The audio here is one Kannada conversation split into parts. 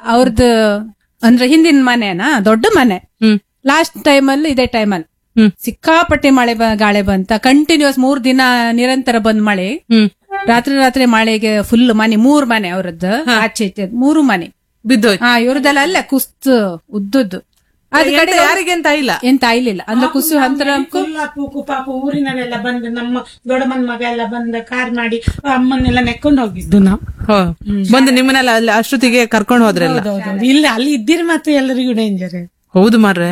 ಅವ್ರದ್ದು ಅಂದ್ರೆ ಹಿಂದಿನ ಮನೆನಾ ದೊಡ್ಡ ಮನೆ ಹ್ಮ್ ಲಾಸ್ಟ್ ಟೈಮಲ್ಲಿ ಇದೇ ಟೈಮಲ್ಲಿ ಹ್ಮ್ ಸಿಕ್ಕಾಪಟ್ಟೆ ಮಳೆ ಬ- ಗಾಳಿ ಬಂತ ಕಂಟಿನ್ಯೂಸ್ ಮೂರ್ ದಿನ ನಿರಂತರ ಬಂದ್ ಮಳೆ ಹ್ಮ್ ರಾತ್ರಿ ರಾತ್ರಿ ಮಳೆಗೆ ಫುಲ್ ಮನೆ ಮೂರ್ ಮನೆ ಅವ್ರದ್ದು ಆಚೆ ಈಚೆ ಮೂರು ಮನೆ ಬಿದ್ದೋಯ್ತು ಹಾ ಇವ್ರದೆಲ್ಲ ಅಲ್ಲೇ ಕುಸ್ತು ಉದ್ದುದ್ದು ಅದ್ ಕಡೆ ಎಂತ ಯಾರಿಗೆ ಅಂತ ಇಲ್ಲ ಎಂತ ಆಯ್ಲಿಲ್ಲ ಅಂದ್ರೆ ಕುಸು ಹಂತರ ಫುಲ್ ಪೂಕು ಪಾಪು ಊರಿನಲ್ಲೆಲ್ಲ ಬಂದು ನಮ್ಮ ದೊಡ್ಡಮ್ಮನ ಮಗ ಎಲ್ಲ ಬಂದು ಕಾರ್ ಮಾಡಿ ಅಮ್ಮನ್ನೆಲ್ಲ ನೆಕ್ಕೊಂಡು ಹೋಗಿದ್ದು ನಾವು ಹೋ. ಬಂದು ನಿಮ್ಮನ್ನೆಲ್ಲ ಅಲ್ಲಿ ಅಷ್ಟೊತ್ತಿಗೆ ಕರ್ಕೊಂಡು ಹೋದ್ರಲ್ಲ ಹೌದೌದು ಇಲ್ಲ ಅಲ್ಲಿ ಇದ್ದೀರಿ ಮತ್ತೆ ಎಲ್ಲರಿಗೂ ಡೇಂಜರ್ ಹೌದು ಮಾರ್ರೆ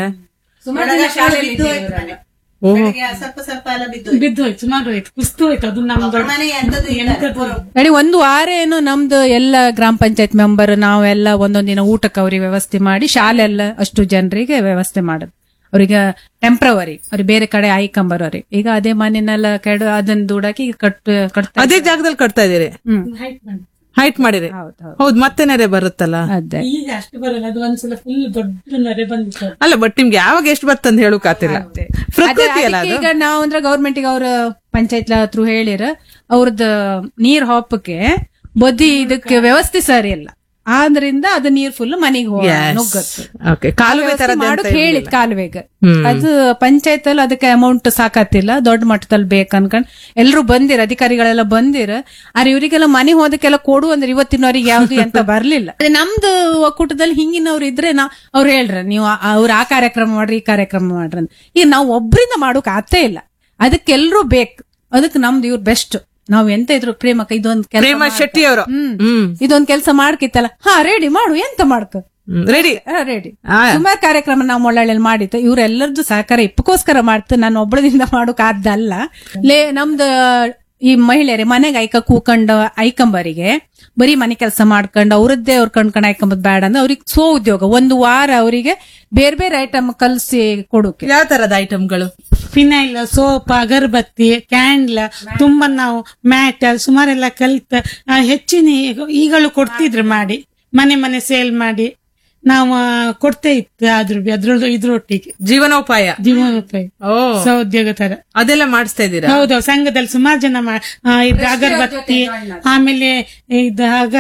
ಓಹೋ ಸ್ವಲ್ಪ ಸ್ವಲ್ಪ ಎಲ್ಲ ಬಿದ್ದು ಬಿದ್ದು ಹೋಯ್ತು ಸುಮಾರು ಹೋಯ್ತು ಕುಸ್ತು ಹೋಯ್ತು ಅದು ನಮ್ಮ ದೊಡ್ಡ ಮನೆ ಎಂತದ್ದು ಇಲ್ಲ. ಎಂತದ್ದು ನಡಿ ಒಂದು ವಾರ ಏನು ನಮ್ದು ಎಲ್ಲ ಗ್ರಾಮ ಪಂಚಾಯತ್ ಮೆಂಬರ್ ನಾವೆಲ್ಲ ಒಂದೊಂದ್ ದಿನ ಊಟಕ್ಕೆ ಅವ್ರಿಗೆ ವ್ಯವಸ್ಥೆ ಮಾಡಿ ಶಾಲೆ ಎಲ್ಲ ಅಷ್ಟು ಜನರಿಗೆ ವ್ಯವಸ್ಥೆ ಮಾಡೋದು ಅವ್ರಿಗೆ ಟೆಂಪ್ರವರಿ ಅವ್ರಿಗೆ ಬೇರೆ ಕಡೆ ಆಯ್ಕೊಂಬರೋರಿ ಈಗ ಅದೇ ಮನೆನೆಲ್ಲ ಕೆಡು ಅದನ್ನ ದುಡಾಕಿ ಕಟ್ ಕಟ್ತಾ ಅದೇ ಜಾಗದಲ್ಲಿ ಕಟ್ತಾ ಇದೀರಿ ಹ್ಮ್ height ಮಾಡಿ. ಹೈಟ್ ಮಾಡಿರಿ ಹೌದು ಹೌದು ಹೌದು ಮತ್ತೆ ನೆರೆ ಬರುತ್ತಲ್ಲ ಅದೇ ಈಗ ಅಷ್ಟು ಬರಲ್ಲ ಅದು ಒಂದ್ಸಲ ಫುಲ್ ದೊಡ್ಡ ನರೆ ಬಂದಿತ್ತು ಅಲ್ಲ ಬಟ್ ನಿಮ್ಗೆ ಯಾವಾಗ ಎಷ್ಟು ಬರ್ತಂತ ಹೇಳೋಕಾತಿಲ್ಲ ಪ್ರಕೃತಿ ಅಲ್ಲ ಅದಕ್ಕೆ ಅದು ಈಗ ನಾವು ಅಂದ್ರೆ ಗೌರ್ಮೆಂಟ್ ಅವ್ರ ಪಂಚಾಯತ್ ಥ್ರೂ ಹೇಳಿರ ಅವ್ರದ್ದು ನೀರ್ ಹಾಪಕ್ಕೆ ಬದಿ ಇದಕ್ಕೆ ವ್ಯವಸ್ಥೆ ಸರಿ ಇಲ್ಲ ಆದ್ರಿಂದ ಅದು ನೀರ್ ಫುಲ್ ಮನೆಗೆ ನುಗ್ಗತ್ತು ಓಕೆ ಕಾಲುವೆ ತರ ಮಾಡಕ್ ಹೇಳಿದ್ ಕಾಲುವೆಗೆ ಹ್ಮ್. ಅದು ಪಂಚಾಯತ್ ಅಲ್ಲಿ ಅದಕ್ಕೆ ಅಮೌಂಟ್ ಸಾಕತ್ತಿಲ್ಲ ದೊಡ್ಡ ಮಟ್ಟದಲ್ಲಿ ಬೇಕು ಅನ್ಕೊಂಡ್ ಎಲ್ರು ಬಂದಿರ ಅಧಿಕಾರಿಗಳೆಲ್ಲ ಬಂದಿರ ಆದ್ರೆ ಇವರಿಗೆಲ್ಲ ಮನೆ ಹೋದಕ್ಕೆಲ್ಲ ಕೊಡು ಅಂದ್ರೆ ಇವತ್ತಿನವರಿಗೆ ಯಾವ್ದು ಅಂತ ಬರ್ಲಿಲ್ಲ ಅದೇ ನಮ್ದು ಒಕ್ಕೂಟದಲ್ಲಿ ಹಿಂಗಿನವ್ರು ಇದ್ರೆ ನಾ ಅವ್ರು ಹೇಳ್ರ ನೀವು ಆ- ಅವ್ರ ಆ ಕಾರ್ಯಕ್ರಮ ಮಾಡ್ರಿ ಈ ಕಾರ್ಯಕ್ರಮ ಮಾಡ್ರಿ ಅಂತ ಈಗ ನಾವು ಒಬ್ರಿಂದ ಮಾಡೋಕ್ ಆತೇ ಇಲ್ಲ ಅದಕ್ಕೆಲ್ರೂ ಬೇಕು ಅದಕ್ಕೆ ನಮ್ದು ಇವ್ರು ಬೆಸ್ಟ್ ನಾವ್ ಎಂತ ಇದ್ರು ಪ್ರೇಮಕ್ಕ ಇದೊಂದ್ ಕೆಲಸ ಪ್ರೇಮ ಶೆಟ್ಟಿ ಅವರು ಹ್ಮ್ ಹ್ಮ್ ಇದೊಂದ್ ಕೆಲಸ ಮಾಡ್ಕಿತ್ತಲ್ಲ ಹಾ ರೆಡಿ ಮಾಡು ಎಂತ ಮಾಡ್ಕ ರೆಡಿ ರೆಡಿ ಆ. ಸುಮಾರು ಕಾರ್ಯಕ್ರಮ ನಾವು ಮೊಳ್ಳಳ್ಳಿಯಲ್ಲಿ ಮಾಡಿತ್ತು ಇವರೆಲ್ಲರದ್ದು ಸಹಕಾರ ಇಪ್ಪಕ್ಕೋಸ್ಕರ ಮಾಡ್ತು ನಾನು ಒಬ್ಬಳದಿಂದ ಮಾಡೋಕ್ ಆದ್ದಲ್ಲ ಲೇ ನಮ್ದು ಈ ಮಹಿಳೆಯರೇ ಮನೆಗೆ ಐಕ ಕೂಕಂಡ ಐಕಂಬರಿಗೆ ಬರೀ ಮನೆ ಕೆಲಸ ಮಾಡ್ಕೊಂಡು ಅವ್ರದ್ದೇ ಅವ್ರ ಕಣ್ಕಂಡ್ ಐಕಂಬದ್ ಬೇಡ ಅಂದ್ರೆ ಅವ್ರಿಗೆ ಸ್ವ ಉದ್ಯೋಗ ಒಂದು ವಾರ ಅವರಿಗೆ ಬೇರೆ ಬೇರೆ ಐಟಮ್ ಕಲ್ಸಿ ಕೊಡೋಕೆ ಯಾವ ತರದ ಐಟಮ್ಗಳು ಫಿನೈಲ್ ಸೋಪ್ ಅಗರಬತ್ತಿ ಕ್ಯಾಂಡ್ಲ್ ತುಂಬಾ ನಾವು ಮ್ಯಾಟ್ ಸುಮಾರೆಲ್ಲ ಕಲ್ತ ಆ, ಹೆಚ್ಚಿನ ಈಗ- ಈಗಲೂ ಕೊಡ್ತಿದ್ರು ಮಾಡಿ ಮನೆ ಮನೆ ಸೇಲ್ ಮಾಡಿ ನಾವು ಆ, ಕೊಡ್ತೇ ಇತ್ತು ಅದ್ರ ಅದ್ರದ್ದು ಇದ್ರೊಟ್ಟಿಗೆ ಜೀವನೋಪಾಯ ಜೀವನೋಪಾಯ ಓ ಸಹೋದ್ಯೋಗ ತರ ಅದೆಲ್ಲ ಮಾಡಿಸ್ತಾ ಇದ್ದೀರಾ ಹೌದು ಸಂಘದಲ್ಲಿ ಸುಮಾರು ಜನ ಮಾ- ಆ, ಇದು ಅಗರಬತ್ತಿ ಆಮೇಲೆ ಇದು ಆಗ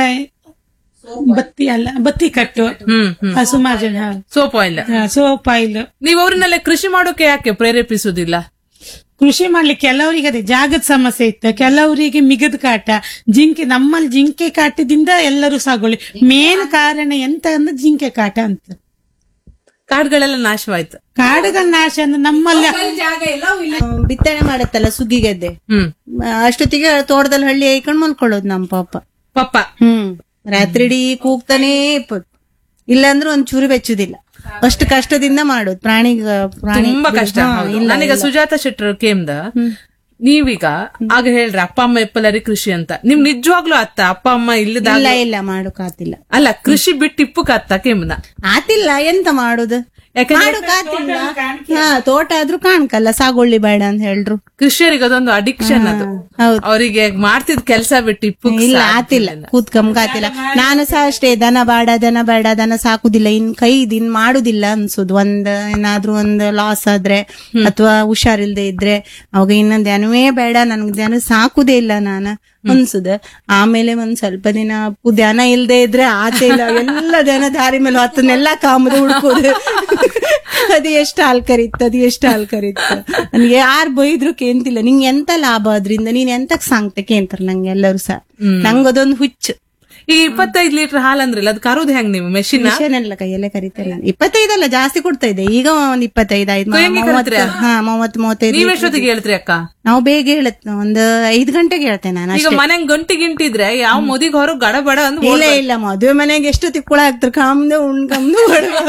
ಬತ್ತಿ ಅಲ್ಲ ಬತ್ತಿ ಕಟ್ಟು ಹ್ಮ್ ಹ್ಮ್ ಆ, ಸುಮಾರು ಜನ ಸೋಪ್ ಆಯಿಲ್ ಸೋಪ್ ಆಯಿಲ್ ನೀವು ಅವ್ರನ್ನೆಲ್ಲ ಕೃಷಿ ಮಾಡೋಕೆ ಯಾಕೆ ಪ್ರೇರೇಪಿಸುದಿಲ್ಲ ಕೃಷಿ ಮಾಡ್ಲಿಕ್ಕೆ ಕೆಲವರಿಗೆ ಅದೇ ಜಾಗದ ಸಮಸ್ಯೆ ಇತ್ತು ಕೆಲವರಿಗೆ ಮಿಗದ ಕಾಟ ಜಿಂಕೆ ನಮ್ಮಲ್ಲಿ ಜಿಂಕೆ ಕಾಟದಿಂದ ಎಲ್ಲರೂ ಸಾಗೋಳಿ ಮೇನ್ ಕಾರಣ ಎಂತ ಅಂದ್ರೆ ಜಿಂಕೆ ಕಾಟ ಅಂತ ಕಾಡುಗಳೆಲ್ಲ ನಾಶವಾಯ್ತು ಕಾಡುಗಳ ನಾಶ ಅಂದ್ರೆ ನಮ್ಮಲ್ಲಿ ಬಿತ್ತನೆ ಮಾಡತ್ತಲ್ಲ ಸುಗ್ಗಿ ಗದ್ದೆ ಹ್ಮ್ ಅಷ್ಟೊತ್ತಿಗೆ ತೋಟದಲ್ಲಿ ಹಳ್ಳಿ ಐಕೊಂಡ್ ಮಲ್ಕೊಳ್ಳೋದು ನಮ್ ಪಾಪ ಪಪ್ಪ ಹ್ಮ್ ರಾತ್ರಿ ಇಡೀ ಕೂಗ್ತಾನೇ ಇಪ್ಪತ್ತು ಇಲ್ಲಾಂದ್ರೆ ಒಂದ್ ಚೂರು ಬೆಚ್ಚುದಿಲ್ಲ ಅಷ್ಟು ಕಷ್ಟದಿಂದ ಮಾಡೋದು ಪ್ರಾಣಿ ಪ್ರಾಣಿ ತುಂಬಾ ಕಷ್ಟ ಹೌದು. ನನಗ ಸುಜಾತ ಶೆಟ್ಟರ್ ಕೇಮ್ದ ನೀವೀಗ ಆಗ ಹೇಳ್ರಿ ಅಪ್ಪ ಅಮ್ಮ ಎಪ್ಪಲರಿ ಕೃಷಿ ಅಂತ ನಿಮ್ ನಿಜವಾಗ್ಲೂ ಅತ್ತ ಅಪ್ಪ ಅಮ್ಮ ಇಲ್ಲದಾಗ ಇಲ್ಲ ಇಲ್ಲ ಮಾಡೋಕ್ ಆತಿಲ್ಲ ಅಲ್ಲ ಕೃಷಿ ಬಿಟ್ಟು ಇಪ್ಪುಕ್ ಅತ್ತ ಕೇಮ್ದ ಆತಿಲ್ಲ ಎಂತ ಮಾಡುದು ಯಾಕಂದ್ರೆ ಮಾಡೋಕ್ ಆತಿಲ್ಲ ಹಾ ತೋಟ ಆದ್ರೂ ಕಾಣ್ಕಲ್ಲ ಸಾಗೊಳ್ಳಿ ಬೇಡ ಅಂತ ಹೇಳ್ರು ಕೃಷಿಯರಿಗೆ ಅದೊಂದು ಅಡಿಕ್ಷನ್ ಅದು ಹೌದು ಅವರಿಗೆ ಮಾಡ್ತಿದ್ ಕೆಲಸ ಬಿಟ್ಟು ಇಪ್ಪುಕ್ ಇಲ್ಲ ಆತಿಲ್ಲ ಕೂತ್ಕಂಬ ಆತಿಲ್ಲ ನಾನು ಸಹ ಅಷ್ಟೇ ದನ ಬೇಡ ದನ ಬೇಡ ದನ ಸಾಕುದಿಲ್ಲ ಇನ್ ಕೈ ಇನ್ ಮಾಡುದಿಲ್ಲ ಅನ್ಸುದು ಒಂದ್ ಏನಾದ್ರೂ ಒಂದ್ ಲಾಸ್ ಆದ್ರೆ ಅಥವಾ ಹುಷಾರಿಲ್ದೆ ಇದ್ರೆ ಅವಾಗ ಇನ್ನೊಂದ್ ದನವೇ ಬೇಡ ನನ್ಗೆ ದನ ಸಾಕುದೇ ಇಲ್ಲ ನಾನು ಅನ್ಸುದ ಆಮೇಲೆ ಒಂದ್ ಸ್ವಲ್ಪ ದಿನ ಅಪ್ಪು ದನ ಇಲ್ದೆ ಇದ್ರೆ ಆತೆ ಇಲ್ಲ ಎಲ್ಲ ದನ ದಾರಿ ಮೇಲೆ ಹತ್ತನ್ನೆಲ್ಲ ಕಾಮದ ಹುಡ್ಕೋದು ಅದು ಎಷ್ಟು ಹಾಲ್ ಕರಿತ್ತು ಅದು ಎಷ್ಟು ಹಾಲ್ ಕರಿತ್ತು ನನ್ಗೆ ಯಾರು ಬೈದ್ರು ಕೇಂತಿಲ್ಲ ನಿಂಗೆ ಎಂತ ಲಾಭ ಅದ್ರಿಂದ ನೀನ್ ಎಂತಕ್ ಸಾಂಗ್ತೆ ಕೇಂತಾರ ನಂಗೆ ಎಲ್ಲರೂ ಸಹ ನಂಗದೊಂದು ಹುಚ್ಚು ಈ ಇಪ್ಪತ್ತೈದು ಲೀಟರ್ ಹಾಲ್ ಅಂದ್ರಲ್ಲ ಅದು ಕರೋದು ಹೆಂಗ್ ನೀವು ಮೆಷಿನ್ ಮಿಷನ್ ಎಲ್ಲ ಕೈಯಲ್ಲೇ ಕರಿತೇನೆ ನಾನು ಇಪ್ಪತ್ತೈದಲ್ಲ ಜಾಸ್ತಿ ಕೊಡ್ತಾ ಇದ್ದೆ ಈಗ ಒಂದ್ ಇಪ್ಪತ್ತೈದು ಆಯ್ತು ಮ- ಹೆಂಗೆ ಮೂವತ್ತು ಕರಿತೀರಾ? ಹಾ ಮೂವತ್ತು ಮೂವತ್ತೈದು ನೀವ್ ಎಷ್ಟೊತ್ತಿಗೆ ಹೇಳ್ತ್ರಿ ಅಕ್ಕ ನಾವು ಬೇಗ ಹೇಳತ್ ಒಂದು ಐದು ಗಂಟೆಗೆ ಹೇಳ್ತೇನೆ ನಾನು ಈಗ ಅಷ್ಟೇ ಮನೆಗ್ ಗಂಟಿ ಗಿಂಟಿದ್ರೆ ಯಾವ ಮುದಿಗ್ ಹೊರ ಗಡ ಬಡ ಅಂದ್ ಇಲ್ಲ ಇಲ್ಲ ಮದುವೆ ಮನೆಗೆ ಎಷ್ಟು ತಿಕ್ಕುಳ ಆಗ್ತಾರೆ ಕಾಮ್ದು ಉಣ್ಕಮ್ದು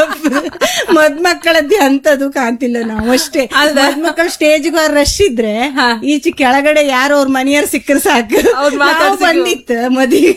ಮದ್ ಮಕ್ಕಳದ್ದೇ ಅಂತದು ಕಾಣ್ತಿಲ್ಲ ನಾವು ಅಷ್ಟೇ ಮದ್ ಮಕ್ಕಳ ಸ್ಟೇಜ್ಗೆ ರಶ್ ಇದ್ರೆ ಈಚೆ ಕೆಳಗಡೆ ಯಾರೋ ಅವ್ರ ಮನೆಯವ್ರು ಸಿಕ್ಕರೆ ಸಾಕು ಅವ್ರ್ ನಾವು ಮಾತಾಡ್ಸಿದ್ರು. ಬಂದಿತ್ತು ಮದುವೆ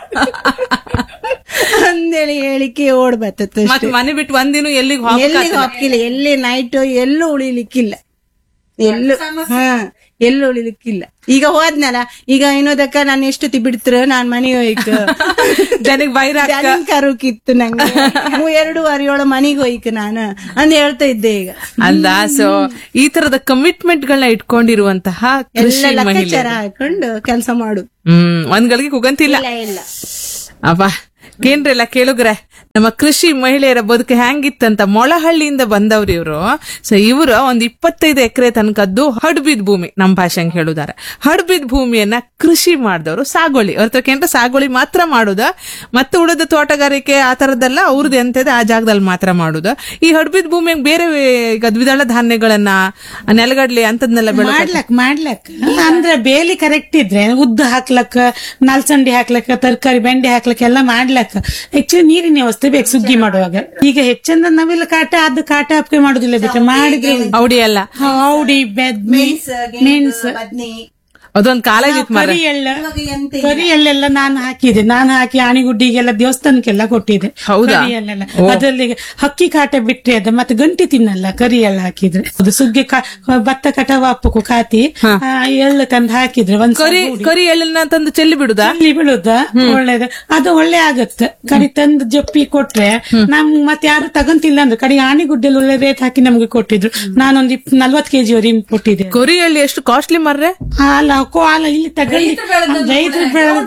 ಅಂದೇಳಿ ಹೇಳಿಕೆ ಓಡ್ ಬರ್ತತ್ತು ಮತ್ ಮನೆ ಬಿಟ್ಟು ಒಂದಿನ ಎಲ್ಲಿಗೆ ಎಲ್ಲಿಗೂ ಹಾಕಿಲ್ಲ ಎಲ್ಲಿ ನೈಟ್ ಎಲ್ಲೂ ಉಳಿಲಿಕ್ಕಿಲ್ಲ ಎಲ್ಲೂ ಹಾ ಎಲ್ಲೂ ಉಳಿಲಿಕ್ಕಿಲ್ಲ ಈಗ ಹೋದ್ನಲ್ಲ ಈಗ ಇನ್ನೋದಕ್ಕ ನಾನು ಎಷ್ಟೊತ್ತಿ ಬಿಡ್ತ್ರ ನಾನ್ ಮನೆಗೆ ಹೋಯ್ಕ ಜನಗ್ ಬೈರ ಕರುಕಿತ್ತು ನಂಗೆ ಮೂ ಎರಡೂವರೆ ಏಳು ಮನೆಗೆ ಹೋಯ್ಕ ನಾನು ಅಂದ್ ಹೇಳ್ತಾ ಇದ್ದೆ ಈಗ ಅಲ್ಲ ಸೊ ಈ ತರದ ಕಮಿಟ್ಮೆಂಟ್ ಗಳನ್ನ ಇಟ್ಕೊಂಡಿರುವಂತಹ ಕೃಷಿ ಎಲ್ಲ ಮಹಿಳೆ ಲೆಕ್ಕಾಚಾರ ಹಾಕೊಂಡು ಕೆಲಸ ಮಾಡು ಹ್ಮ್ ಒಂದ್ ಗಳಿಗೆ ಕುಗಂತಿಲ್ಲ ಇಲ್ಲ ಇಲ್ಲ ಅಪ್ಪ ಕೇನ್ರಿಲ್ಲ ಕೇಳುಗ್ರೆ ನಮ್ಮ ಕೃಷಿ ಮಹಿಳೆಯರ ಬದುಕು ಹೆಂಗಿತ್ತಂತ ಮೊಳಹಳ್ಳಿಯಿಂದ ಬಂದವ್ರು ಇವರು ಸೊ ಇವರು ಒಂದ್ ಇಪ್ಪತ್ತೈದು ಎಕರೆ ತನಕದ್ದು ಹಡ್ಬಿದ್ ಭೂಮಿ ನಮ್ಮ ಭಾಷೆಂಗ್ ಹೇಳುದಾರೆ ಹಡ್ಬಿದ್ ಭೂಮಿಯನ್ನ ಕೃಷಿ ಮಾಡಿದವರು ಸಾಗೋಳಿ ಅವ್ರ ಸಾಗೋಳಿ ಮಾತ್ರ ಮಾಡುದ ಮತ್ತೆ ಉಳಿದ ತೋಟಗಾರಿಕೆ ಆ ತರದ್ದೆಲ್ಲ ಅವ್ರದ್ದು ಎಂತದೆ ಆ ಜಾಗದಲ್ಲಿ ಮಾತ್ರ ಮಾಡುದ ಈ ಹಡ್ಬಿದ್ ಭೂಮಿಯಾಗ ಬೇರೆ ಈಗ ದ್ವಿದಳ ಧಾನ್ಯಗಳನ್ನ ನೆಲಗಡ್ಲೆ ಅಂತದ್ನೆಲ್ಲ ಬೆಳೆ ಮಾಡ್ಲಕ್ ಮಾಡ್ಲಕ್ ಅಂದ್ರೆ ಬೇಲಿ ಕರೆಕ್ಟ್ ಇದ್ರೆ ಉದ್ದ ಹಾಕ್ಲಕ್ ನಾಲ್ಸಂಡಿ ಹಾಕ್ಲಕ್ ತರಕಾರಿ ಬೆಂಡೆ ಹಾಕ್ಲಕ್ ಎಲ್ಲ ಮಾಡ್ಲಕ್ ಹೆಚ್ಚಿನ ನೀರಿನ ವ್ಯವಸ್ಥೆ ಬೇಕು ಸುಗ್ಗಿ ಮಾಡುವಾಗ ಈಗ ಹೆಚ್ಚಂದ ನಾವೆಲ್ಲ ಕಾಟ ಅದು ಕಾಟ ಹಾಪ್ಕೆ ಮಾಡುದಿಲ್ಲ ಬಿಟ್ರೆ ಮಾಡಿದ್ರೆ ಔಡಿ ಎಲ್ಲ ಔಡಿ ಬೆದ್ಮಿ ಮೆಣಸು ಅದೊಂದ್ ಕಾಲ ಇತ್ತು ಮರ ಕರಿ ಎಳ್ಳ ಕರಿ ಎಳ್ಳೆಲ್ಲ ನಾನು ಹಾಕಿದೆ ನಾನು ಹಾಕಿ ಆಣಿಗುಡ್ಡಿಗೆಲ್ಲ ದೇವಸ್ಥಾನಕ್ಕೆಲ್ಲ ಕೊಟ್ಟಿದೆ ಹೌದಾ? ಕರಿ ಎಳ್ಳೆಲ್ಲ ಅದರಲ್ಲಿ ಹಕ್ಕಿ ಕಾಟ ಬಿಟ್ರೆ ಅದ ಮತ್ತೆ ಗಂಟಿ ತಿನ್ನಲ್ಲ ಕರಿ ಎಳ್ಳ ಹಾಕಿದ್ರೆ ಅದು ಸುಗ್ಗೆ ಕಾ- ಭತ್ತ ಕಟಾವ ಹಾಕ್ಬೇಕು ಕಾತಿ ಆ, ಎಳ್ಳು ತಂದು ಹಾಕಿದ್ರೆ ಒಂದ್ ಕರಿ ಕರಿ ಎಳ್ಳನ್ನ ತಂದು ಚೆಲ್ಲಿ ಬಿಡುದಾ ಅಲ್ಲಿ ಬೀಳುದ ಒಳ್ಳೇದು ಅದು ಒಳ್ಳೆ ಆಗತ್ತೆ ಕಡಿ ತಂದು ಜಪ್ಪಿ ಕೊಟ್ರೆ ನಮ್ ಮತ್ತೆ ಯಾರು ತಗಂತಿಲ್ಲ ಅಂದ್ರೆ ಕಡಿ ಆಣಿಗುಡ್ಡೆಲ್ಲ ಒಳ್ಳೆ ರೇಟ್ ಹಾಕಿ ನಮ್ಗೆ ಕೊಟ್ಟಿದ್ರು ನಾನೊಂದ್ ಇಪ್ ನಲ್ವತ್ ಕೆಜಿ ವರೆಗೆ ಕೊಟ್ಟಿದ್ದೆ ಕೊರಿ ಎಳ್ಳಿ ಎಷ್ಟು ಕಾಸ್ಟ್ಲಿ ಮರ್ರೆ ಹಾಲ ಕೋ ಹಾಲ ಇಲ್ಲಿ ತಗೊಳ್ಳಿ ರೈತರು ಬೆಳೆದ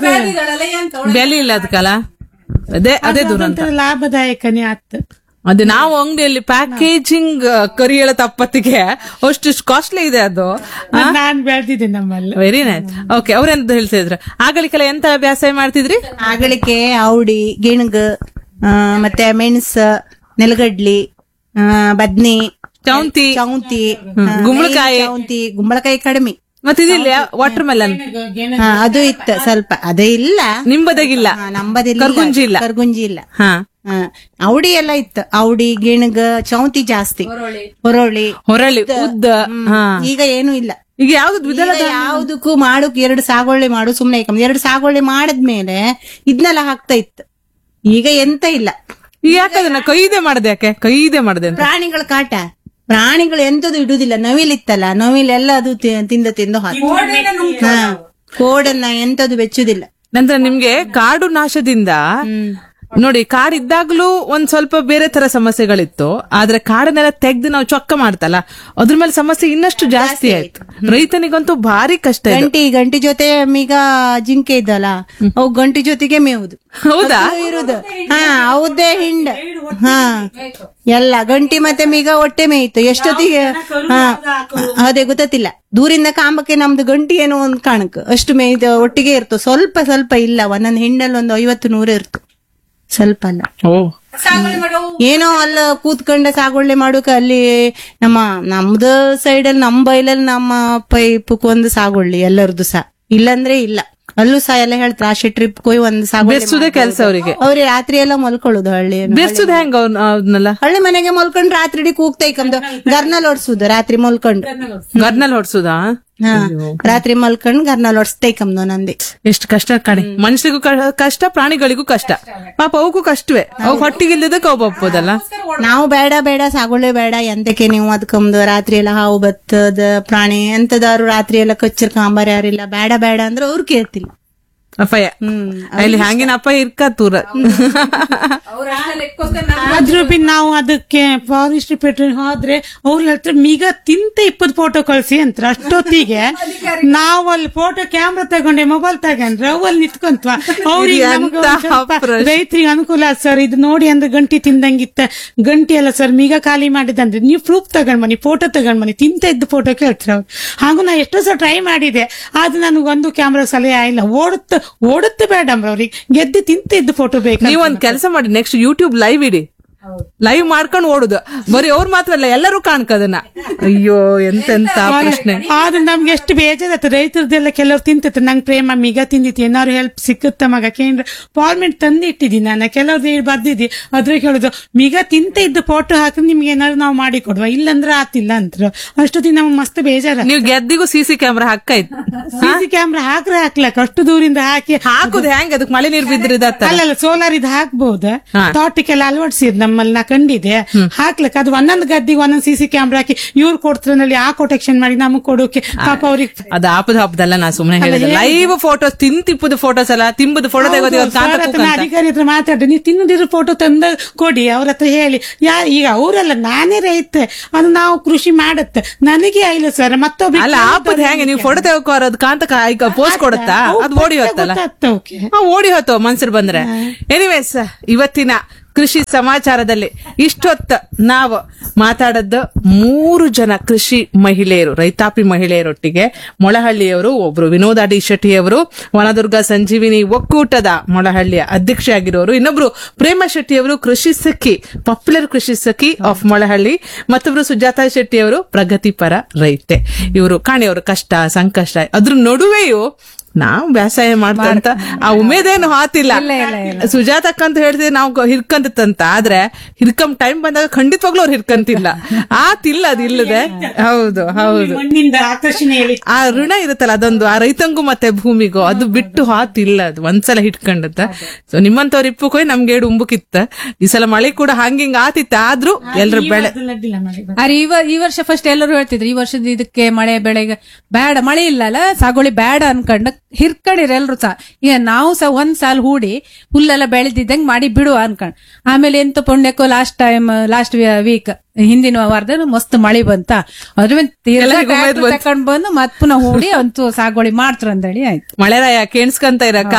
ಬೆಲೆ ಇಲ್ಲ ಅದಕ್ಕಲ್ಲ ಅದೇ ಅದೇ ದುರಂತ ಒಂಥರ ಲಾಭದಾಯಕನೇ ಆತ್ ಅದು ನಾವು ಅಂಗಡಿಯಲ್ಲಿ ಪ್ಯಾಕೇಜಿಂಗ್ ಕರಿ ಎಳ್ಳ ತಪ್ಪತ್ತಿಗೆ ಅಷ್ಟು ಕಾಸ್ಟ್ಲಿ ಇದೆ ಅದು ನಾನ್ ಬೆಳೆದಿದ್ದೆ ನಮ್ಮಲ್ಲಿ ವೆರಿ ನೈಸ್ ಓಕೆ ಅವ್ರೆಂತ ಹೇಳ್ತಿದ್ರು ಆಗಲಿಕ್ಕೆಲ್ಲ ಎಂತ ವ್ಯಾಸಾಯ ಮಾಡ್ತಿದ್ರಿ ಆಗಳಿಕೆ ಔಡಿ ಗಿಣಗ್ ಆ, ಮತ್ತೆ ಮೆಣಸ ನೆಲಗಡ್ಲಿ ಆ, ಬದ್ನಿ ಚೌಂತಿ ಚೌಂತಿ ಗುಂಬಳಕಾಯಿ. ಚೌಂತಿ ಗುಂಬಳಕಾಯಿ ಕಡಿಮೆ ಮತ್ತೆ ಇದಿಲ್ಲ ವಾಟರ್ ಮೆಲನ್ ಹಾ, ಅದು ಇತ್ತು ಸ್ವಲ್ಪ ಅದು ಇಲ್ಲ ನಿಂಬದಗಿಲ್ಲ ಹಾ, ನಂಬದಿಲ್ಲ ಕರ್ಗುಂಜಿ ಇಲ್ಲ. ಕರ್ಗುಂಜಿ ಇಲ್ಲ ಹಾ ಹಾ, ಔಡಿ ಎಲ್ಲ ಇತ್ತು ಔಡಿ ಗಿಣಗ ಚೌಂತಿ ಜಾಸ್ತಿ ಹೊರೊಳಿ ಹೊರಳಿ ಉದ್ದ ಹಾ ಈಗ ಏನು ಇಲ್ಲ ಈಗ ಯಾವ್ದು ದ್ವಿದಳ ಈಗ ಯಾವ್ದಕ್ಕೂ ಮಾಡೋಕ್ ಎರಡು ಸಾಗುವಳಿ ಮಾಡು ಸುಮ್ನೆ ಯಾಕಂದ್ರೆ ಎರಡು ಸಾಗುವಳಿ ಮಾಡದ್ಮೇಲೆ ಇದ್ನೆಲ್ಲ ಹಾಕ್ತಾ ಇತ್ತು ಈಗ ಎಂತ ಇಲ್ಲ ಈಗ ಯಾಕದನ್ನ ಕೈದೆ ಮಾಡದೆ ಯಾಕೆ ಕೈದೆ ಮಾಡದೆ ಅಂತ ಪ್ರಾಣಿಗಳ ಕಾಟ ಪ್ರಾಣಿಗಳು ಎಂತದು ಇಡುದಿಲ್ಲ ನವಿಲಿತ್ತಲ್ಲ ನವಿಲೆಲ್ಲ ಅದು ತಿ- ತಿಂದು ತಿಂದು ಹಾಕಿ ಹಾ ಕೋಡನ್ನ ಎಂತದು ಬೆಚ್ಚುದಿಲ್ಲ ನಂತರ ನಿಮ್ಗೆ ಕಾಡು ನಾಶದಿಂದ ನೋಡಿ ಕಾಡ್ ಇದ್ದಾಗ್ಲೂ ಒಂದ್ ಸ್ವಲ್ಪ ಬೇರೆ ತರ ಸಮಸ್ಯೆಗಳಿತ್ತು ಆದ್ರೆ ಕಾಡನ್ನೆಲ್ಲ ತೆಗ್ದು ನಾವು ಚೊಕ್ಕ ಮಾಡ್ತಲ್ಲ ಅದ್ರ ಮೇಲೆ ಸಮಸ್ಯೆ ಇನ್ನಷ್ಟು ಜಾಸ್ತಿ ಆಯ್ತು ರೈತನಿಗಂತೂ ಭಾರಿ ಕಷ್ಟ ಇದೆ ಗಂಟಿ ಗಂಟಿ ಜೊತೆ ಈಗ ಜಿಂಕೆ ಇದ್ದಲ್ಲ ಅವು ಗಂಟಿ ಜೊತೆಗೆ ಮೇವುದು ಹೌದಾ ಅದು ಇರುದು ಹಾ ಹೌದೇ ಹಿಂಡ ಹಾ ಎಲ್ಲ ಗಂಟಿ ಮತ್ತೆ ಮೀಗ ಹೊಟ್ಟೆ ಮೇಯ್ತು ಎಷ್ಟೊತ್ತಿಗೆ ಹಾ ಅದೇ ಗೊತ್ತಿಲ್ಲ ದೂರಿಂದ ಕಾಂಬಕ್ಕೆ ನಮ್ದು ಗಂಟಿ ಏನೋ ಒಂದ್ ಕಾಣಕ್ ಅಷ್ಟು ಮೇಯ್ದು ಒಟ್ಟಿಗೆ ಇರ್ತು ಸ್ವಲ್ಪ ಸ್ವಲ್ಪ ಇಲ್ಲ ಒಂದೊಂದ್ ಹಿಂಡಲ್ಲಿ ಒಂದು ಐವತ್ತು ನೂರು ಇರ್ತು ಸ್ವಲ್ಪ ಅಲ್ಲ ಓ ಏನೋ ಅಲ್ಲ ಕೂತ್ಕೊಂಡ ಸಾಗುವಳಿ ಮಾಡೋಕೆ ಅಲ್ಲಿ ನಮ್ಮ ನಮ್ದು ಸೈಡ್ ಅಲ್ಲಿ ನಮ್ಮ ಬೈಲಲ್ಲಿ ನಮ್ಮ ಪೈಪಕ್ ಒಂದು ಸಾಗುವಳಿ ಎಲ್ಲರದು ಸಹ ಇಲ್ಲಂದ್ರೆ ಇಲ್ಲ ಅಲ್ಲೂ ಸಹ ಎಲ್ಲ ಹೇಳ್ತಾರೆ ಆ ಟ್ರಿಪ್ ಹೋಗಿ ಒಂದು ಸಾಗುವಳಿ ಬೆರ್ಸುದೇ ಕೆಲ್ಸ ಅವರಿಗೆ ಅವ್ರಿ ರಾತ್ರಿ ಎಲ್ಲ ಮಲ್ಕೊಳ್ಳೋದು ಹಳ್ಳಿ ಬೆರ್ಸುದ್ ಹೆಂಗ ಅವ್ನ್- ಅವ್ನಲ್ಲ ಹಳ್ಳಿ ಮನೆಗೆ ಮಲ್ಕೊಂಡು ರಾತ್ರಿ ಇಡೀ ಕೂಗ್ತಾ ಇಕ್ಕಂದು ಗರ್ನಲ್ಲಿ ಓಡಿಸುದು ರಾತ್ರಿ ಮಲ್ಕೊಂಡು ಗರ್ನಲ್ಲಿ ಹೊಡ್ಸುದಾ ಹಾ ರಾತ್ರಿ ಮಲ್ಕೊಂಡು ಗರ್ನಲ್ಲಿ ಓಡಿಸ್ತಾ ಇಕ್ಕಂದು ನಂದಿ ಎಷ್ಟು ಕಷ್ಟ ಕಣೆ ಮನುಷ್ಯರಿಗೂ ಕ- ಕಷ್ಟ ಪ್ರಾಣಿಗಳಿಗೂ ಕಷ್ಟ ಪಾಪ ಅವಕ್ಕೂ ಕಷ್ಟವೇ ಅವ್ ಹೊಟ್ಟಿಗಿಲ್ಲದಕ್ಕೆ ಅವ್ ಬಪ್ಪೋದಲ್ಲ ನಾವು ಬೇಡ ಬೇಡ ಸಾಗುವಳಿ ಬೇಡ ಎಂತಕ್ಕೆ ನೀವು ಅದಕ್ಕಂದು ರಾತ್ರಿ ಎಲ್ಲ ಹಾವು ಬತ್ತದ ಪ್ರಾಣಿ ಎಂತದಾರು ರಾತ್ರಿ ಎಲ್ಲ ಕಚ್ಚರ್ ಕಾಂಬಾರ ಯಾರಿಲ್ಲ ಬೇಡ ಬೇಡ ಅಂದ್ರೆ ಅವ್ರು ಕೇಳ್ತಿಲ್ಲ ಅಪ್ಪಯ್ಯ ಹ್ಮ್ ಅಲ್ಲಿ ಹಂಗಿನ ಅಪ್ಪ ಇರ್ಕತ್ತೂರ ಆದ್ರೂ ಬಿ ನಾವು ಅದಕ್ಕೆ ಫಾರೆಸ್ಟ್ ಪೆಟ್ರೋಲ್ ಹೋದ್ರೆ ಅವ್ರು ಹೇಳ್ತಾರೆ ಮೀಗ ತಿಂತ ಇಪ್ಪತ್ ಫೋಟೋ ಕಳ್ಸಿ ಅಂತ ಅಷ್ಟೊತ್ತಿಗೆ ನಾವು ಅಲ್ಲಿ ಫೋಟೋ ಕ್ಯಾಮ್ರಾ ತಗೊಂಡೆ ಮೊಬೈಲ್ ತಗೊಂಡ್ರೆ ಅವಲ್ಲಿ ನಿಂತ್ಕೊಂತ್ವ ಅವ್ರಿಗೆ ನಮ್ಗೆ ಒಂದ್ ಸ್ವಲ್ಪ ಪ್ರಶ್ನೆ. ರೈತರಿಗೆ ಅನುಕೂಲ ಸರ್ ಇದು ನೋಡಿ ಅಂದ್ರೆ ಗಂಟಿ ತಿಂದಂಗಿತ್ತ ಗಂಟಿ ಅಲ್ಲ ಸರ್ ಮೀಗ ಖಾಲಿ ಮಾಡಿದಂದ್ರೆ ನೀವು ಪ್ರೂಫ್ ತಗೊಂಡ್ ಬನ್ನಿ ಫೋಟೋ ತಗೊಂಡ್ ಬನ್ನಿ ತಿಂತ ಇದ್ದ ಫೋಟೋ ಕೇಳ್ತಾರೆ ಅವ್ರು ಹಾಗೂ ನಾ ಎಷ್ಟೋ ಸಲ ಟ್ರೈ ಮಾಡಿದೆ ಆದ್ರೆ ನನಗೆ ಒಂದು ಕ್ಯಾಮ್ರಾ ಸಲಹೆ ಆಯಿಲ್ಲ ಓಡುತ್ತ ಓಡುತ್ತೆ ಬೇಡಮ್ ಅವ್ರಿಗೆ ಗೆದ್ದು ತಿಂತ ಇದ್ದ ಫೋಟೋ ಬೇಕು ನೀವ್ ಒಂದ್ ಕೆಲಸ ಮಾಡಿ ನೆಕ್ಸ್ಟ್ ಯೂಟ್ಯೂಬ್ ಲೈವ್ ಇಡಿ ಲೈವ್ ಮಾಡ್ಕೊಂಡು ಓಡುದು ಬರೀ ಅವ್ರು ಮಾತ್ರ ಅಲ್ಲ ಎಲ್ಲರೂ ಕಾಣ್ಕದನ್ನ ಅಯ್ಯೋ ಎಂತೆಂತ ಪ್ರಶ್ನೆ ಆದ್ರೆ ನಮ್ಗೆ ಎಷ್ಟು ಬೇಜಾರತ್ತೆ ರೈತರದೆಲ್ಲ ಕೆಲವ್ರು ತಿಂತಿತ್ತು ನಂಗೆ ಪ್ರೇಮ ಮಿಗ ತಿಂದಿತ್ತು ಏನಾದ್ರು ಹೆಲ್ಪ್ ಸಿಕ್ಕುತ್ತ ಮಗ ಕೇಂದ್ರ ಫಾರ್ಮೆಟ್ ತಂದು ಇಟ್ಟಿದ್ದೀನಿ ನಾನು ಕೆಲವ್ರದ್ದು ಹೇಳಿ ಬರ್ದಿದ್ದಿ ಅದ್ರಾಗ ಹೇಳುದು ಮಿಗ ತಿಂತ ಇದ್ದ ಫೋಟೋ ಹಾಕಿ ನಿಮ್ಗೆ ಏನಾದ್ರು ನಾವು ಮಾಡಿ ಕೊಡುವ ಇಲ್ಲಂದ್ರೆ ಆತಿಲ್ಲ ಅಂತ ಅಷ್ಟೊತ್ತಿಗೆ ನಮ್ಗೆ ಮಸ್ತ್ ಬೇಜಾರ ನೀವ್ ಗೆದ್ದಿಗೂ ಸಿ ಸಿ ಕ್ಯಾಮ್ರಾ ಹಾಕಾಯ್ತು ಸಿಸಿ ಕ್ಯಾಮ್ರಾ ಹಾಕ್ರೆ ಹಾಕ್ಲಕ್ ಅಷ್ಟು ದೂರಿಂದ ಹಾಕಿ ಹಾಕುದು ಹೆಂಗ್ ಅದಕ್ಕೆ ಮಳೆ ನೀರ್ ಬಿದ್ರಿದತ್ತ ಅಲ್ಲಲ್ಲ ಸೋಲಾರ್ ಇದು ಹಾಕ್ಬಹುದು ಹಾ. ತೋಟಕ್ಕೆಲ್ಲ ಅಳವಡಿಸಿದ್ ನಮ್ಮಲ್ಲಿ ನಾ ಕಂಡಿದೆ ಹಾಕ್ಲಕ್ ಅದು ಒಂದೊಂದು ಗದ್ದಿಗೆ ಒಂದೊಂದು ಸಿಸಿ ಕ್ಯಾಮ್ರಾ ಹಾಕಿ ಇವ್ರು ಕೊಡ್ತಾರಲ್ಲಿ ಆ ಕೊಟೆಕ್ಷನ್ ಮಾಡಿ ನಮಗ್ ಕೊಡೋಕೆ ಪಾಪ ಅವ್ರಿಗೆ ಅದು ಆಪದ ಹಬ್ಬದಲ್ಲ ನಾ ಸುಮ್ನೆ ಹೇಳಿದೆ ಲೈವ್ ಫೋಟೋಸ್ ತಿಂತಿಪ್ಪದ ಫೋಟೋಸ್ ಅಲ್ಲ ತಿಂಬದ ಫೋಟೋ ತೆಗೋದು ಇವತ್ತು ಕಾಂತ ಸರ್ ಹತ್ರ ಕೂಕಂತ. ಅಧಿಕಾರಿ ಹತ್ರ ಮಾತಾಡಿ ನೀವು ತಿನ್ನದಿರೋ ಫೋಟೋ ತಂದ ಕೊಡಿ ಅವ್ರ ಹತ್ರ ಹೇಳಿ ಯಾ ಈಗ ಅವರಲ್ಲ ನಾನೇ ರೈತ ಅದು ನಾವು ಕೃಷಿ ಮಾಡತ್ತೆ ನನಗೆ ಆಯ್ಲ ಸರ್ ಮತ್ತೊಬ್ಬ ಅಲ್ಲ ಆಪದ ಹೆಂಗೆ ನೀವು ಫೋಟೋ ತೆಗೋಕೋರ ಅದು ಕಾಂತ ಪೋಸ್ಟ್ ಕೊಡುತ್ತಾ ಅದು ಓಡಿ ಹೋಗ್ತಲ್ಲ ಹಾ ಓಡಿ ಹೋಯ್ತು ಮನ್ಸರ್ ಬಂದ್ರೆ ಎನಿವೇಸ್ ಇವತ್ತಿನ ಕೃಷಿ ಸಮಾಚಾರದಲ್ಲಿ ಇಷ್ಟೊತ್ತ ನಾವು ಮಾತಾಡದ್ದು ಮೂರು ಜನ ಕೃಷಿ ಮಹಿಳೆಯರು ರೈತಾಪಿ ಮಹಿಳೆಯರೊಟ್ಟಿಗೆ ಮೊಳಹಳ್ಳಿಯವರು ಒಬ್ರು ವಿನೋದ ಡಿ ಶೆಟ್ಟಿಯವರು ವನದುರ್ಗ ಸಂಜೀವಿನಿ ಒಕ್ಕೂಟದ ಮೊಳಹಳ್ಳಿಯ ಅಧ್ಯಕ್ಷೆ ಆಗಿರೋರು ಇನ್ನೊಬ್ರು ಪ್ರೇಮ ಶೆಟ್ಟಿಯವರು ಕೃಷಿ ಸಖಿ ಪಾಪ್ಯುಲರ್ ಕೃಷಿ ಸಖಿ ಆಫ್ ಮೊಳಹಳ್ಳಿ ಮತ್ತೊಬ್ರು ಸುಜಾತಾ ಶೆಟ್ಟಿಯವರು ಪ್ರಗತಿಪರ ರೈತೆ ಇವರು ಕಾಣಿಯವರು ಕಷ್ಟ ಸಂಕಷ್ಟ ಅದ್ರ ನಡುವೆಯೂ ನಾವು ವ್ಯವಸಾಯ ಮಾಡ್ತಂತ ಆ ಉಮೇದೇನು ಹಾತಿಲ್ಲ ಸುಜಾತಕ್ಕ ಅಂತ ಹೇಳ್ತೀವಿ ನಾವು ಹಿರ್ಕಂತಂತ ಆದ್ರೆ ಹಿರ್ಕಂ ಟೈಮ್ ಬಂದಾಗ ಖಂಡಿತವಾಗ್ಲೂ ಅವ್ರು ಹಿರ್ಕಂತಿಲ್ಲ ಆತಿಲ್ಲ ಅದಿಲ್ಲದೆ ಹೌದು ಹೌದು ಮಣ್ಣಿಂದ ಆಕರ್ಷಣೆ ಹೇಳಿ ಆ ಋಣ ಇರುತ್ತಲ್ಲ ಅದೊಂದು ಆ ರೈತಂಗೂ ಮತ್ತೆ ಭೂಮಿಗೂ ಅದು ಬಿಟ್ಟು ಹಾತಿಲ್ಲ ಅದು ಒಂದ್ಸಲ ಹಿಟ್ಕೊಂಡತ್ತ ಸೊ ನಿಮ್ಮಂತವ್ರ ಇಪ್ಪು ನಮ್ಗೆ ಏಡು ಉಂಬುಕಿತ್ತ ಈ ಸಲ ಮಳೆ ಕೂಡ ಹಂಗಿಂಗ್ ಆತಿತ್ತ ಆದ್ರೂ ಎಲ್ರು ಬೆಳೆ ಅಡ್ಡಿಲ್ಲ ಮಾಡಿ ಅರೆ ಈ ವ- ಈ ವರ್ಷ ಫಸ್ಟ್ ಎಲ್ಲರೂ ಹೇಳ್ತಿದ್ರು ಈ ವರ್ಷದ ಇದಕ್ಕೆ ಮಳೆ ಬೆಳೆಗೆ ಬೇಡ ಮಳೆ ಇಲ್ಲಲ್ಲ ಸಾಗುವಳಿ ಬೇಡ ಅನ್ಕೊಂಡು ಹಿರ್ಕೊಂಡಿರ ಎಲ್ರು ಸಹ ಈಗ ನಾವು ಸಹ ಒಂದ್ ಸಾಲ ಹೂಡಿ ಹುಲ್ಲೆಲ್ಲ ಬೆಳೆದಿದ್ದಂಗ್ ಮಾಡಿ ಬಿಡುವ ಅನ್ಕೊಂಡ್ ಆಮೇಲೆ ಎಂತ ಪುಣ್ಯಕ್ಕೂ ಲಾಸ್ಟ್ ಟೈಮ್ ಲಾಸ್ಟ್ ವೀಕ್ ಹಿಂದಿನ ವಾರದಲ್ಲಿ ಮಸ್ತ್ ಮಳೆ ಬಂತ ಅದ್ರ ತಕೊಂಡ್ ಬಂದು ಮತ್ ಪುನಃ ಹೂಡಿ ಅಂತೂ ಸಾಗುವಳಿ ಮಾಡ್ತಾರ ಅಂತೇಳಿ ಆಯ್ತು ಮಳೆರಾಯ ಕೇಣಿಸ್ಕೊಂತ ಇರಕ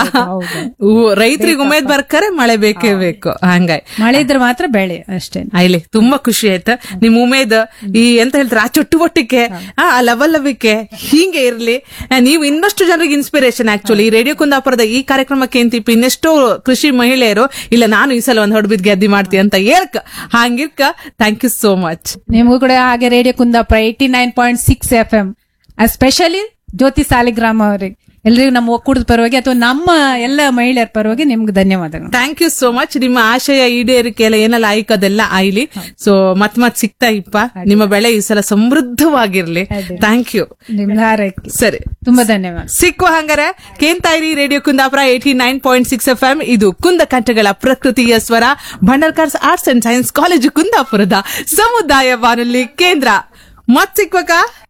ರೈತರಿಗೆ ಉಮೇದ್ ಬರ್ಕರೆ ಮಳೆ ಬೇಕೇ ಬೇಕು ಹಂಗಾಯ್ ಮಳೆ ಇದ್ರೆ ಮಾತ್ರ ಬೆಳೆ ಅಷ್ಟೇ ಆಯ್ಲಿ ತುಂಬಾ ಖುಷಿ ಆಯ್ತು ನಿಮ್ ಉಮೇದ್ ಈ ಎಂತ ಹೇಳ್ತಾರೆ ಆ ಚೊಟ್ಟುಬೊಟ್ಟಿಗೆ ಆ ಆ ಲವಲವಿಕೆ ಹೀಗೆ ಇರ್ಲಿ ಆ, ನೀವು ಇನ್ನಷ್ಟು ಜನರಿಗೆ ಇನ್ಸ್ಪಿರೇಷನ್ ಆಕ್ಚುಲಿ ಈ ರೇಡಿಯೋ ಕುಂದಾಪುರದ ಈ ಕಾರ್ಯಕ್ರಮಕ್ಕೆ ಅಂತಿಪ್ಪಿ ಇನ್ನೆಷ್ಟೋ ಕೃಷಿ ಮಹಿಳೆಯರು ಇಲ್ಲ ನಾನು ಈ ಸಲ ಒಂದ್ ಹೊಡಬಿದ್ ಗೆದ್ದಿ ಮಾಡ್ತೀನಿ ಅಂತ ಹೇಳ್ಕ ಹಂಗಿರ್ಕ ಥ್ಯಾಂಕ್ ಯು ಸೋ ಮಚ್ ನಿಮಗೂ ಕೂಡ ಹಾಗೆ radio Kundapura eighty nine point six F M specially Jyothi Saligrama ಅವರಿಗೆ ಎಲ್ರಿಗೂ ನಮ್ಮ ಒಕ್ಕೂಟದ ಪರವಾಗಿ ಅಥವಾ ನಮ್ಮ ಎಲ್ಲ ಮಹಿಳೆಯರ ಪರವಾಗಿ ನಿಮ್ಗೆ ಧನ್ಯವಾದಗಳು ಥ್ಯಾಂಕ್ ಯು ಸೋ ಮಚ್ ನಿಮ್ಮ ಆಶಯ ಈಡೇರಿಕೆ ಎಲ್ಲ ಏನೆಲ್ಲ ಆಯ್ಕದೆಲ್ಲ ಆಯ್ಲಿ ಸೊ ಮತ್ ಮತ್ ಸಿಗ್ತಾ ಇಪ್ಪ ನಿಮ್ಮ ಬೆಳೆ ಈ ಸಲ ಸಮೃದ್ಧವಾಗಿರ್ಲಿ ಥ್ಯಾಂಕ್ ಯು ನಿಮ್ಗೆ ಹಾರೈಕೆ ಸರಿ ತುಂಬಾ ಧನ್ಯವಾದ ಸಿಕ್ಕುವ ಹಂಗಾರೆ ಕೇಂತಾಯಿರಿ radio Kundapura eighty nine point six F M ಇದು ಕುಂದ ಕಂಠಗಳ ಪ್ರಕೃತಿಯ ಸ್ವರ Bhandarkar's arts and science college ಕುಂದಾಪುರದ ಸಮುದಾಯ ಬಾನುಲಿ ಕೇಂದ್ರ ಮತ್ ಸಿಕ್ವಕ